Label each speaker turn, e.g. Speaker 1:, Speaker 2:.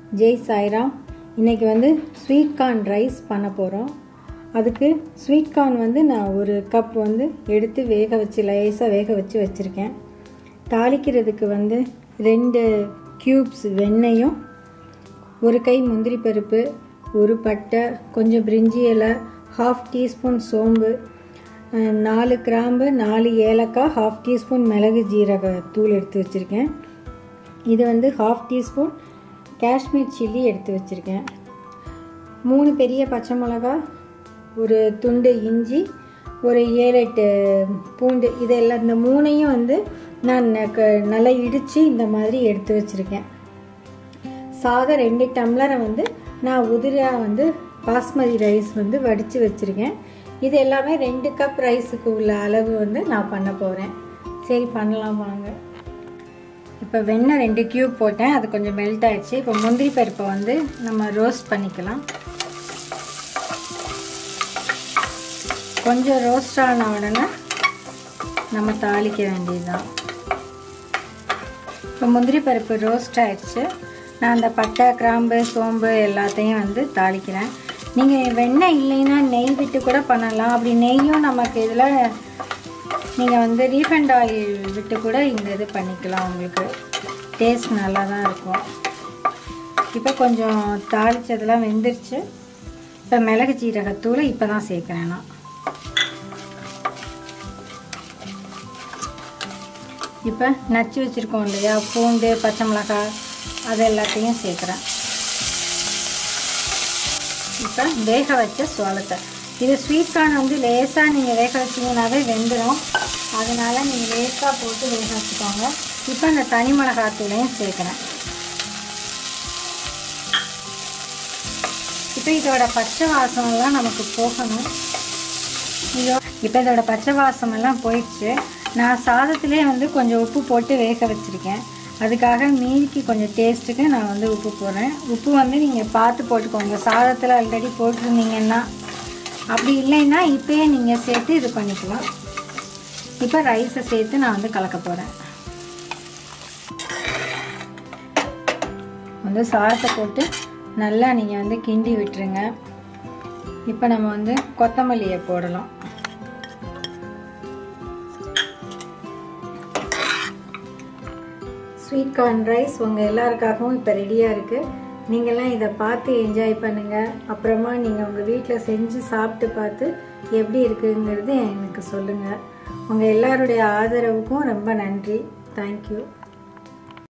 Speaker 1: ஜெய் சாய்ராம் இன்றைக்கி வந்து sweet corn rice பண்ண போகிறோம் அதுக்கு ஸ்வீட் கார்ன் வந்து நான் ஒரு கப் வந்து எடுத்து வேக வச்சு லேசாக வேக வச்சு வச்சுருக்கேன் தாளிக்கிறதுக்கு வந்து ரெண்டு க்யூப்ஸ் வெண்ணெயும் ஒரு கை முந்திரி பருப்பு ஒரு பட்டை கொஞ்சம் பிரிஞ்சி இலை ஹாஃப் டீஸ்பூன் சோம்பு அஹ், நாலு கிராம்பு நாலு ஏலக்காய் ஹாஃப் டீஸ்பூன் மிளகு ஜீரக தூள் எடுத்து வச்சுருக்கேன் இது வந்து ஹாஃப் டீஸ்பூன் காஷ்மீர் சில்லி எடுத்து வச்சுருக்கேன் மூணு பெரிய பச்சை மிளகா ஒரு துண்டு இஞ்சி ஒரு ஏழு எட்டு பூண்டு இதெல்லாம் இந்த மூணையும் வந்து நான் க- நல்லா இடித்து இந்த மாதிரி எடுத்து வச்சுருக்கேன் சாதம் ரெண்டு டம்ளரை வந்து நான் உதிரியாக வந்து பாஸ்மதி ரைஸ் வந்து வடித்து வச்சுருக்கேன் இது எல்லாமே ரெண்டு கப் ரைஸுக்கு உள்ள அளவு வந்து நான் பண்ண போகிறேன் சரி பண்ணலாம் வாங்க இப்போ வெண்ணெய் ரெண்டு கியூப் போட்டேன் அது கொஞ்சம் மெல்ட் ஆயிடுச்சு இப்போ முந்திரி பருப்பை வந்து நம்ம ரோஸ்ட் பண்ணிக்கலாம் கொஞ்சம் ரோஸ்ட் ஆன உடனே நம்ம தாளிக்க வேண்டியதுதான் இப்போ முந்திரி பருப்பு ரோஸ்ட் ஆயிடுச்சு நான் அந்த பட்டை கிராம்பு சோம்பு எல்லாத்தையும் வந்து தாளிக்கிறேன் நீங்கள் வெண்ணெய் இல்லைன்னா நெய் விட்டு கூட பண்ணலாம் அப்படி நெய்யும் நமக்கு இதில் நீங்கள் வந்து ரீஃபண்ட் ஆயில் விட்டு கூட இந்த இது பண்ணிக்கலாம் உங்களுக்கு டேஸ்ட் நல்லா தான் இருக்கும் இப்போ கொஞ்சம் தாளிச்சதெல்லாம் வெந்துருச்சு இப்போ மிளகு ஜீரகத்தூள் இப்போ தான் சேர்க்குறேன் நான் இப்போ நச்சு வச்சுருக்கோம் இல்லையா பூண்டு பச்சை மிளகாய் அது எல்லாத்தையும் சேர்க்குறேன் இப்போ வேக வச்ச சோளத்தை இது ஸ்வீட் கார்ன் வந்து லேசாக நீங்கள் வேக வச்சிங்கனாவே வெந்துடும் அதனால் நீங்கள் லேசாக போட்டு வேக வச்சுக்கோங்க இப்போ இந்த தனி மிளகாத்தூளையும் சேர்க்குறேன் இப்போ இதோட பச்சை வாசமெல்லாம் நமக்கு போகணும் இதோ இப்போ இதோட பச்சை வாசம் எல்லாம் போயிடுச்சு நான் சாதத்திலே வந்து கொஞ்சம் உப்பு போட்டு வேக வச்சுருக்கேன் அதுக்காக மீதிக்கு கொஞ்சம் டேஸ்ட்டுக்கு நான் வந்து உப்பு போடுறேன் உப்பு வந்து நீங்கள் பார்த்து போட்டுக்கோங்க சாதத்தில் ஆல்ரெடி போட்டிருந்தீங்கன்னா அப்படி இல்லைன்னா இப்போயே நீங்கள் சேர்த்து இது பண்ணிக்கலாம் இப்போ ரைஸை சேர்த்து நான் வந்து கலக்க போகிறேன் வந்து சாதத்தை போட்டு நல்லா நீங்கள் வந்து கிண்டி விட்டுருங்க இப்போ நம்ம வந்து கொத்தமல்லியை போடலாம் ஸ்வீட் கார்ன் ரைஸ் உங்கள் எல்லாருக்காகவும் இப்போ ரெடியாக இருக்குது நீங்கள்லாம் இதை பார்த்து என்ஜாய் பண்ணுங்கள் அப்புறமா நீங்கள் உங்கள் வீட்டில் செஞ்சு சாப்பிட்டு பார்த்து எப்படி இருக்குங்கிறது எனக்கு சொல்லுங்கள் உங்கள் எல்லாருடைய ஆதரவுக்கும் ரொம்ப நன்றி தேங்க்யூ